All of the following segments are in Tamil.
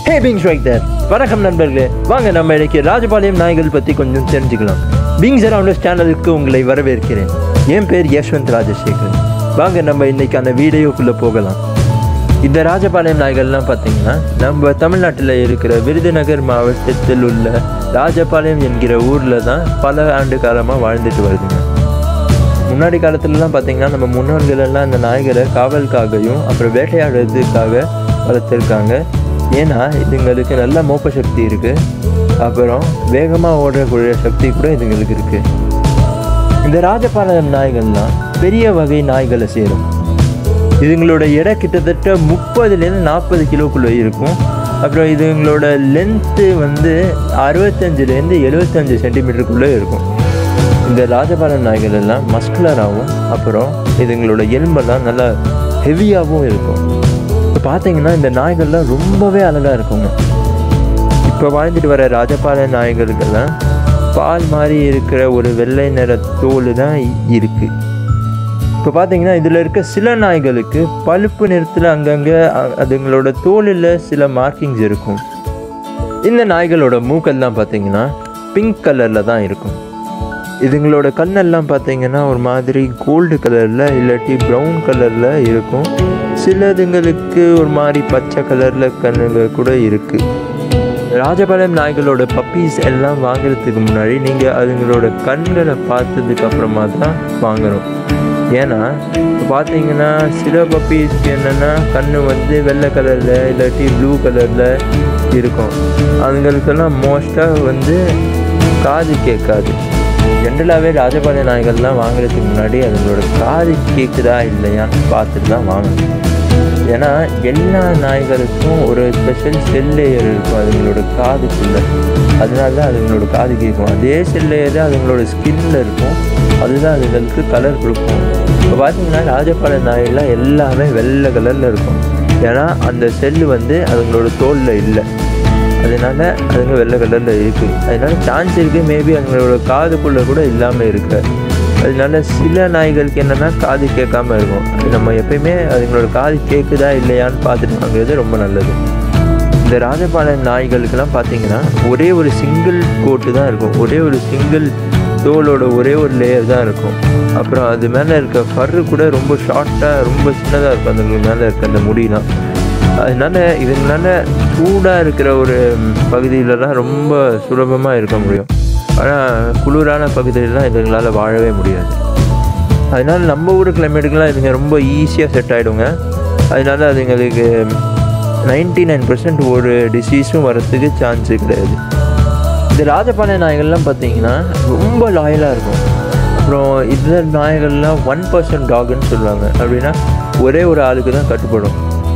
ஹே பிங்ஸ் ரைட் தேர் வணக்கம் நண்பர்களே வாங்க நம்ம இன்னைக்கு ராஜபாளையம் நாய்கள் பற்றி கொஞ்சம் தெரிஞ்சுக்கலாம் பிங்ஸ் அரவுண்டஸ் சேனலுக்கு உங்களை வரவேற்கிறேன் என் பேர் யஷ்வந்த் ராஜசேகரன் வாங்க நம்ம இன்னைக்கான வீடியோக்குள்ளே போகலாம் இந்த ராஜபாளையம் நாய்கள்லாம் பார்த்தீங்கன்னா நம்ம தமிழ்நாட்டில் இருக்கிற விருதுநகர் மாவட்டத்தில் உள்ள ராஜபாளையம் என்கிற ஊரில் தான் பல ஆண்டு காலமாக வாழ்ந்துட்டு வருதுங்க முன்னாடி காலத்துலலாம் பார்த்தீங்கன்னா நம்ம முன்னோர்கள் எல்லாம் இந்த நாய்களை காவலுக்காகவும் அப்புறம் வேட்டையாடுறதுக்காக வளர்த்துருக்காங்க ஏன்னா இதுங்களுக்கு நல்ல மோப்ப சக்தி இருக்குது அப்புறம் வேகமாக ஓடக்கூடிய சக்தி கூட இதுங்களுக்கு இருக்குது இந்த ராஜபாளையம் நாய்கள்லாம் பெரிய வகை நாய்களை சேரும் இதுங்களோட எடை கிட்டத்தட்ட முப்பதுலேருந்து நாற்பது கிலோக்குள்ளே இருக்கும் அப்புறம் இதுங்களோட லென்த்து வந்து அறுபத்தஞ்சிலேருந்து எழுபத்தஞ்சு சென்டிமீட்டருக்குள்ளே இருக்கும் இந்த ராஜபாளையம் நாய்கள் எல்லாம் மஸ்குலராகவும் அப்புறம் இதுங்களோட எலும்பெல்லாம் நல்லா ஹெவியாகவும் இருக்கும் இப்போ பார்த்தீங்கன்னா இந்த நாய்கள்லாம் ரொம்பவே அழகாக இருக்குங்க இப்போ வாழ்ந்துட்டு வர ராஜபாளையம் நாய்களுக்கெல்லாம் பால் மாதிரி இருக்கிற ஒரு வெள்ளை நிற தோல் தான் இருக்குது இப்போ பார்த்தீங்கன்னா இதில் இருக்க சில நாய்களுக்கு பழுப்பு நிறத்தில் அங்கங்கே அ- அதுங்களோட தோலில் சில மார்க்கிங்ஸ் இருக்கும் இந்த நாய்களோட மூக்கெல்லாம் பார்த்தீங்கன்னா பிங்க் கலரில் தான் இருக்கும் இதுங்களோட கண்ணெல்லாம் பார்த்தீங்கன்னா ஒரு மாதிரி கோல்டு கலரில் இல்லாட்டி ப்ரௌன் கலரில் இருக்கும் சிலதுங்களுக்கு ஒரு மாதிரி பச்சை கலரில் கண்ணுங்க கூட இருக்குது ராஜபாளையம் நாய்களோட பப்பீஸ் எல்லாம் வாங்குறதுக்கு முன்னாடி நீங்கள் அதுங்களோட கண்களை பார்த்ததுக்கு அப்புறமா தான் வாங்கணும் ஏன்னா இப்போ பார்த்தீங்கன்னா சில பப்பீஸ்க்கு என்னென்னா கண்ணு வந்து வெள்ளை கலரில் இல்லாட்டி ப்ளூ கலரில் இருக்கும் அதுங்களுக்கெல்லாம் மோஸ்ட்டாக வந்து காது கேட்காது ஜென்ரலாகவே ராஜபாளைய நாய்கள்லாம் வாங்குறதுக்கு முன்னாடி அதுங்களோட காது கேட்குதா இல்லையான்னு பார்த்துட்டு தான் வாங்கணும் ஏன்னா எல்லா நாய்களுக்கும் ஒரு ஸ்பெஷல் செல் லேயர் இருக்கும் அதுங்களோட காதுக்குள்ளே அதனால தான் அதுங்களோட காது கேட்கும் அதே செல் லேயர் தான் அதுங்களோட ஸ்கின்ல இருக்கும் அதுதான் அதுங்களுக்கு கலர் கொடுக்கும் இப்போ பார்த்தீங்கன்னா ராஜபாளைய நாயெல்லாம் எல்லாமே வெள்ளை கலரில் இருக்கும் ஏன்னா அந்த செல்லு வந்து அதுங்களோட தோலில் இல்லை அதனால அதுங்க வெள்ளை கலரில் இருக்குது அதனால சான்ஸ் இருக்குது மேபி அதுங்களோட காதுக்குள்ளே கூட இல்லாமல் இருக்கு அதனால சில நாய்களுக்கு என்னென்னா காது கேட்காம இருக்கும் அது நம்ம எப்பயுமே அதுங்களோட காது கேட்குதா இல்லையான்னு பார்த்துட்டு வாங்குறது ரொம்ப நல்லது இந்த ராஜபாளையம் நாய்களுக்கெல்லாம் பார்த்தீங்கன்னா ஒரே ஒரு சிங்கிள் கோட்டு தான் இருக்கும் ஒரே ஒரு சிங்கிள் தோலோட ஒரே ஒரு லேயர் தான் இருக்கும் அப்புறம் அது மேலே இருக்க ஃபர்ரு கூட ரொம்ப ஷார்ட்டாக ரொம்ப சின்னதாக இருக்கும் அதுக்கு மேலே இருக்க அந்த முடியெலாம் அதனால இதுங்களால சூடாக இருக்கிற ஒரு பகுதியிலலாம் ரொம்ப சுலபமாக இருக்க முடியும் ஆனால் குளிரான பகுதியிலலாம் இதுங்களால் வாழவே முடியாது அதனால நம்ம ஊர் கிளைமேட்டுக்கெலாம் இதுங்க ரொம்ப ஈஸியாக செட் ஆகிடுங்க அதனால அதுங்களுக்கு நைன்டி நைன் பர்சன்ட் ஒரு டிசீஸும் வரத்துக்கு சான்ஸு கிடையாது இந்த ராஜபாளைய நாய்கள்லாம் பார்த்தீங்கன்னா ரொம்ப லாயலாக இருக்கும் அப்புறம் இந்த நாய்கள்லாம் ஒன் பர்சன்ட் டாக்னு சொல்லுவாங்க அப்படின்னா ஒரே ஒரு ஆளுக்கு தான் கட்டுப்படும்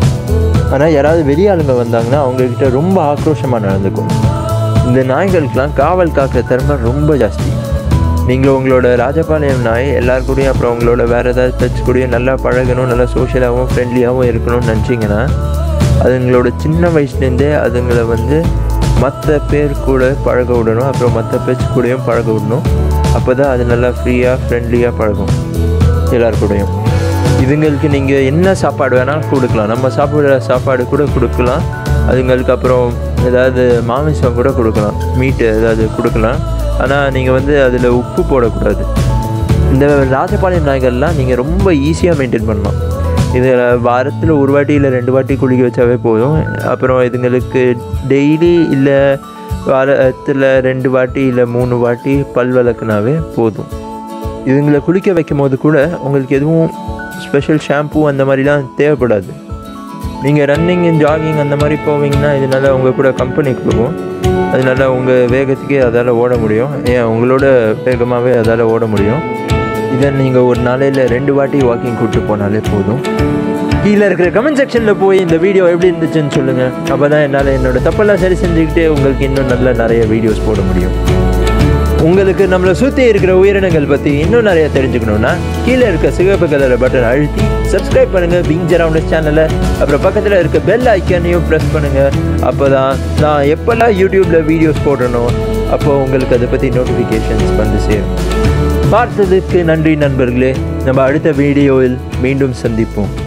ஆனால் யாராவது வெளி ஆளுங்க வந்தாங்கன்னா அவங்கக்கிட்ட ரொம்ப ஆக்ரோஷமாக நடந்துக்கும் இந்த நாய்களுக்கெல்லாம் காவல் காக்கிற திறமை ரொம்ப ஜாஸ்தி நீங்கள் உங்களோட ராஜபாளையம் நாய் எல்லார் கூடயும் அப்புறம் உங்களோட வேறு ஏதாவது டச் கூடயும் நல்லா பழகணும் நல்லா சோஷியலாகவும் ஃப்ரெண்ட்லியாகவும் இருக்கணும்னு நினச்சிங்கன்னா அதுங்களோட சின்ன வயசுலேருந்தே அதுங்களை வந்து மற்ற பேர் கூட பழக விடணும் அப்புறம் மற்ற பேச்சு கூடயும் பழக விடணும் அப்போ தான் அது நல்லா ஃப்ரீயாக ஃப்ரெண்ட்லியாக பழகும் எல்லார் கூடயும் இதுங்களுக்கு நீங்கள் என்ன சாப்பாடு வேணாலும் கொடுக்கலாம் நம்ம சாப்பிட்ற சாப்பாடு கூட கொடுக்கலாம் அதுங்களுக்கு அப்புறம் ஏதாவது மாமிசம் கூட கொடுக்கலாம் மீட்டு ஏதாவது கொடுக்கலாம் ஆனால் நீங்கள் வந்து அதில் உப்பு போடக்கூடாது இந்த ராஜபாளையம் நாய்கள்லாம் நீங்கள் ரொம்ப ஈஸியாக மெயின்டைன் பண்ணலாம் இது வாரத்தில் ஒரு வாட்டி இல்லை ரெண்டு வாட்டி குளிக்க வச்சாவே போதும் அப்புறம் இதுங்களுக்கு டெய்லி இல்லை வாரத்தில் ரெண்டு வாட்டி இல்லை மூணு வாட்டி பல் விளக்குனாவே போதும் இதுங்களை குளிக்க வைக்கும் போது கூட உங்களுக்கு எதுவும் ஸ்பெஷல் ஷாம்பு அந்த மாதிரிலாம் தேவைப்படாது நீங்கள் ரன்னிங் ஜாகிங் அந்த மாதிரி போவீங்கன்னா இதனால உங்கள் கூட கம்பெனி கொடுக்கும் அதனால உங்கள் வேகத்துக்கே அதால் ஓட முடியும் ஏன் உங்களோட வேகமாகவே அதால் ஓட முடியும் இதை நீங்கள் ஒரு நாளையில் ரெண்டு வாட்டி வாக்கிங் கூப்பிட்டு போனாலே போதும் கீழே இருக்கிற கமெண்ட் செக்ஷனில் போய் இந்த வீடியோ எப்படி இருந்துச்சுன்னு சொல்லுங்கள் அப்போ தான் என்னால் என்னோட தப்பெல்லாம் சரி செஞ்சுக்கிட்டே உங்களுக்கு இன்னும் நல்ல நிறைய வீடியோஸ் போட முடியும் உங்களுக்கு நம்மளை சுற்றி இருக்கிற உயிரினங்கள் பற்றி இன்னும் நிறைய தெரிஞ்சுக்கணுன்னா கீழே இருக்க சிவப்பு கலர் பட்டன் அழுத்தி சப்ஸ்கிரைப் பண்ணுங்கள் பிங் ஜரவுண்ட் சேனலை அப்புறம் பக்கத்தில் இருக்க பெல் ஐக்கானையும் ப்ரெஸ் பண்ணுங்கள் அப்போ தான் நான் எப்போல்லாம் யூடியூப்பில் வீடியோஸ் போடுறனோ அப்போ உங்களுக்கு அதை பற்றி நோட்டிஃபிகேஷன்ஸ் வந்து சேரும் பார்த்ததுக்கு நன்றி நண்பர்களே நம்ம அடுத்த வீடியோவில் மீண்டும் சந்திப்போம்